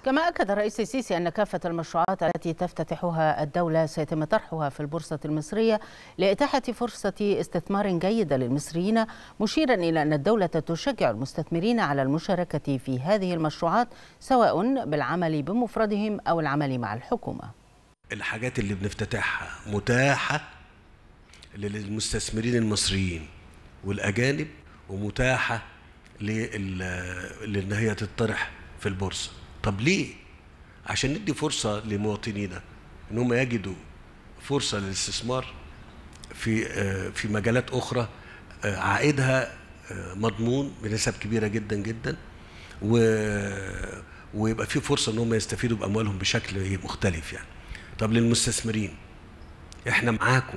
كما أكد الرئيس السيسي أن كافة المشروعات التي تفتتحها الدولة سيتم طرحها في البورصة المصرية لإتاحة فرصة استثمار جيدة للمصريين مشيرا إلى أن الدولة تشجع المستثمرين على المشاركة في هذه المشروعات سواء بالعمل بمفردهم أو العمل مع الحكومة الحاجات اللي بنفتتحها متاحة للمستثمرين المصريين والأجانب ومتاحة لأن هي تطرح في البورصة طب ليه؟ عشان ندي فرصة لمواطنينا ان هم يجدوا فرصة للاستثمار في في مجالات أخرى عائدها مضمون بنسب كبيرة جدا جدا و ويبقى في فرصة ان هم يستفيدوا بأموالهم بشكل مختلف يعني. طب للمستثمرين احنا معاكم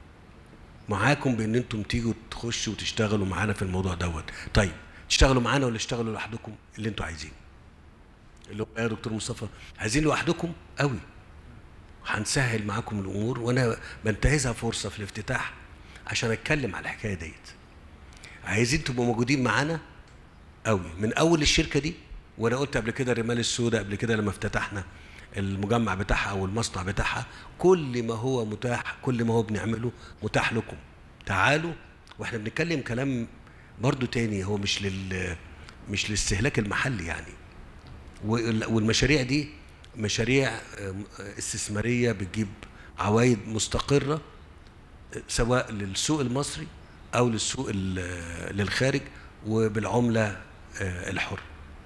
معاكم بان انتم تيجوا تخشوا وتشتغلوا معانا في الموضوع دوت طيب تشتغلوا معانا ولا تشتغلوا لوحدكم اللي انتوا عايزينه اللي هو يا دكتور مصطفى عايزين لوحدكم قوي هنسهل معاكم الامور وانا بنتهزها فرصه في الافتتاح عشان اتكلم على الحكايه ديت عايزين تبقوا موجودين معانا قوي من اول الشركه دي وانا قلت قبل كده الرمال السوداء قبل كده لما افتتحنا المجمع بتاعها او المصنع بتاعها كل ما هو متاح كل ما هو بنعمله متاح لكم تعالوا واحنا بنتكلم كلام برضو تاني هو مش لل مش للاستهلاك المحلي يعني والمشاريع دي مشاريع استثماريه بتجيب عوائد مستقره سواء للسوق المصري او للسوق للخارج وبالعمله الحره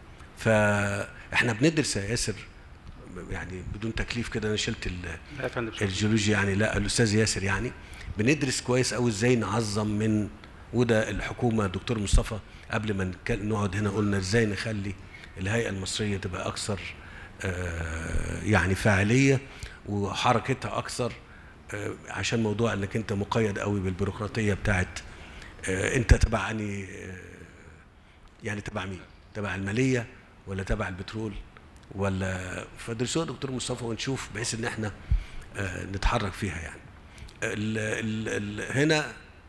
فاحنا بندرس يا ياسر يعني بدون تكليف كده انا شلت الجيولوجيا يعني لا الاستاذ ياسر يعني بندرس كويس قوي ازاي نعظم من وده الحكومه دكتور مصطفى قبل ما نقعد هنا قلنا ازاي نخلي الهيئه المصريه تبقى اكثر يعني فاعليه وحركتها اكثر عشان موضوع انك انت مقيد قوي بالبيروقراطيه بتاعت انت تبع اني يعني تبع مين؟ تبع الماليه ولا تبع البترول ولا فدرسوها دكتور مصطفى ونشوف بحيث ان احنا نتحرك فيها يعني ال ال ال هنا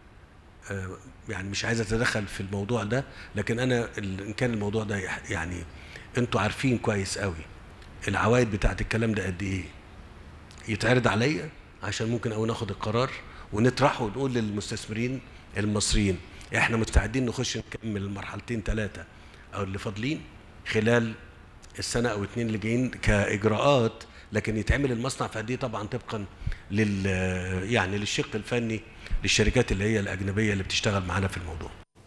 يعني مش عايز اتدخل في الموضوع ده لكن انا ان كان الموضوع ده يعني انتوا عارفين كويس قوي العوائد بتاعت الكلام ده قد ايه يتعرض عليا عشان ممكن او ناخد القرار ونطرحه ونقول للمستثمرين المصريين احنا مستعدين نخش نكمل المرحلتين ثلاثه او اللي فاضلين خلال السنه او اتنين اللي جايين كاجراءات لكن يتعمل المصنع في قد ايه طبعا طبقا لل يعني للشق الفني للشركات اللي هي الاجنبيه اللي بتشتغل معانا في الموضوع